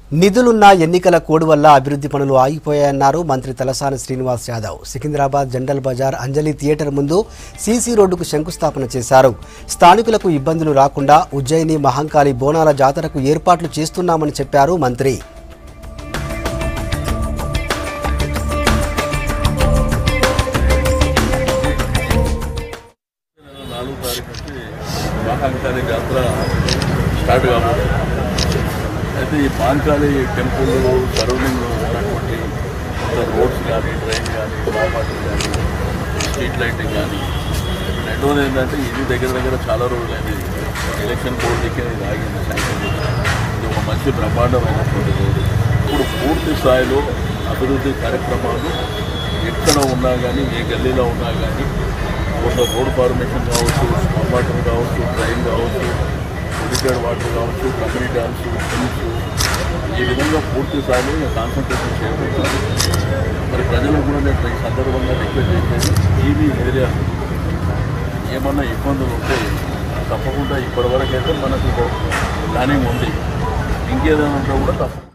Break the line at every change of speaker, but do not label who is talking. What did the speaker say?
నిధులున్న ఎన్నికల కోడ్ వల్ల అభివృద్ధి పనులు ఆగిపోయాయన్నారు మంత్రి తలసాని శ్రీనివాస్ యాదవ్ సికింద్రాబాద్ జండల్ బజార్ అంజలి థియేటర్ ముందు సీసీ రోడ్డుకు శంకుస్థాపన చేశారు స్థానికులకు ఇబ్బందులు రాకుండా ఉజ్జయిని మహంకాళి బోనాల జాతరకు ఏర్పాట్లు చేస్తున్నామని చెప్పారు మంత్రి
నాలుగు తారీఖు నుంచి మహాంకాళి జాతర స్టార్ట్ కాబోతుంది అయితే ఈ మహాంకాళి టెంపుల్ సరౌండింగ్ ఉన్నటువంటి మొత్తం రోడ్స్ కానీ డ్రైన్ కానీ ప్రాపర్టీ కానీ స్ట్రీట్ లైటింగ్ కానీ రెండోది ఏంటంటే ఇది దగ్గర దగ్గర చాలా రోజులైంది ఎలక్షన్ కోడ్కి ఇది ఆగింది శాంక్షన్ చేసి. ఇది ఒక మంచి బ్రహ్మాండమైనటువంటి రోడ్డు ఇప్పుడు పూర్తి స్థాయిలో అభివృద్ధి కార్యక్రమాలు ఎక్కడ ఉన్నా కానీ ఏ గల్లీలో ఉన్నా కానీ కొంత రోడ్ ఫార్మేషన్ కావచ్చు వాటర్ కావచ్చు డ్రైన్ కావచ్చు లిమిటెడ్ వాటర్ కావచ్చు కమ్యూనిటీ హాల్స్ స్కూల్స్ ఈ విధంగా పూర్తి స్థాయిలో కాన్సన్ట్రేషన్ చేయబోతున్నారు మరి ప్రజలకు కూడా నేను ఈ సందర్భంగా రిక్వెస్ట్ చేసేది ఈవీ ఏరియా ఏమన్నా ఇబ్బందులు ఉంటే తప్పకుండా ఇప్పటివరకు అయితే మనకు ప్లానింగ్ ఉంది ఇంకేదైనా ఉంటే కూడా తప్ప